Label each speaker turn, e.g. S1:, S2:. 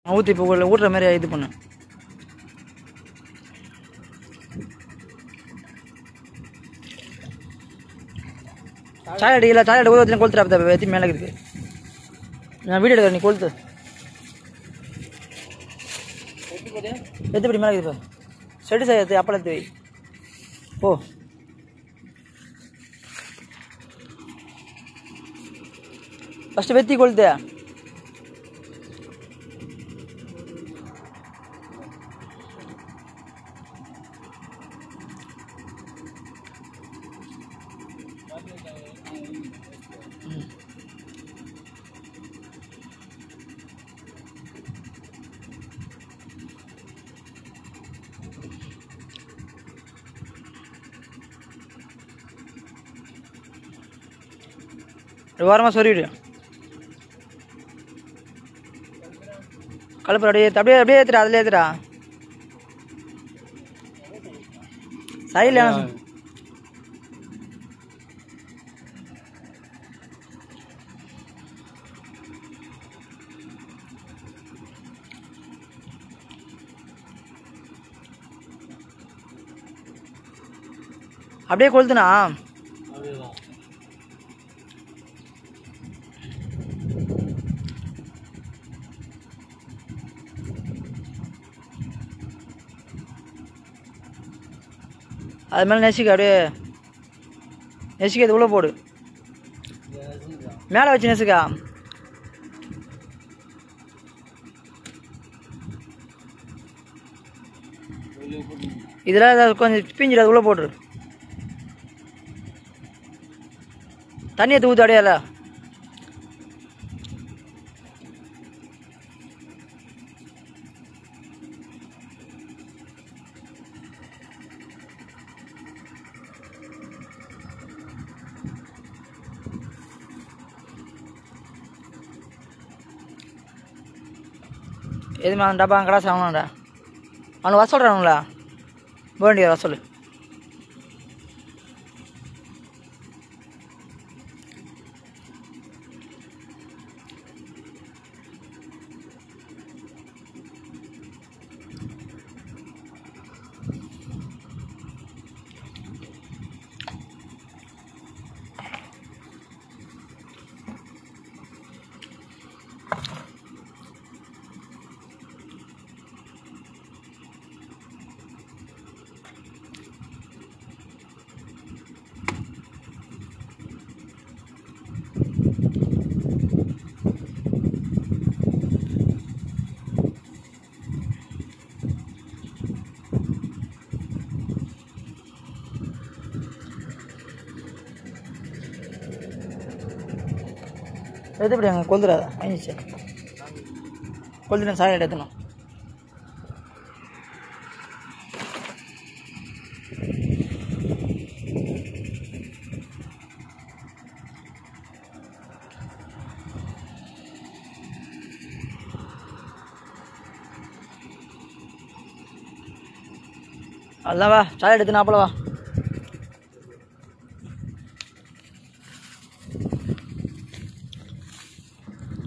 S1: ஊற்றி இப்போ ஊட்டுற மாதிரி இது பண்ணு சாய் அடிக்கல சாய் அடி ஊற்றி கொளுத்துறா எத்தி மேலே இருக்கு நான் வீடியோ எடுக்கிறேன் நீ கொளுத்து எத்துப்படி மேலே இருக்குது பாரு. செடி சாயத்து அப்பளத்து வை போ ஃபஸ்ட்டு வெத்தி கொளுத்து ஒரு வாரமாக சொருவிடு கலப்பு அப்படியே ஏத்து, அப்படியே அப்படியே ஏத்துடா அதில் ஏத்துடா சைடில் அப்படியே கொளுத்துனா அது மேலே நெசிக்க அப்படியே நெசிக்க இது உள்ளே போடு மேலே வச்சு நெசுக்கா இதில் ஏதாவது கொஞ்சம் பிஞ்சிடு அது உள்ளே போட்டுரு தண்ணி எடுத்து ஊற்று அடையால எதுவுமே அந்த டப்பா கடை சாங்கடா அவனுக்கு வர சொல்கிறானுங்களா வேண்டிய வர சொல்லு எதுப்படி அங்கே கொல்துடாத வாங்கிச்சு கொல்துட்டு சாயம் எடுத்துணும் அதான் வா சாய் எடுத்து நாப்பல வா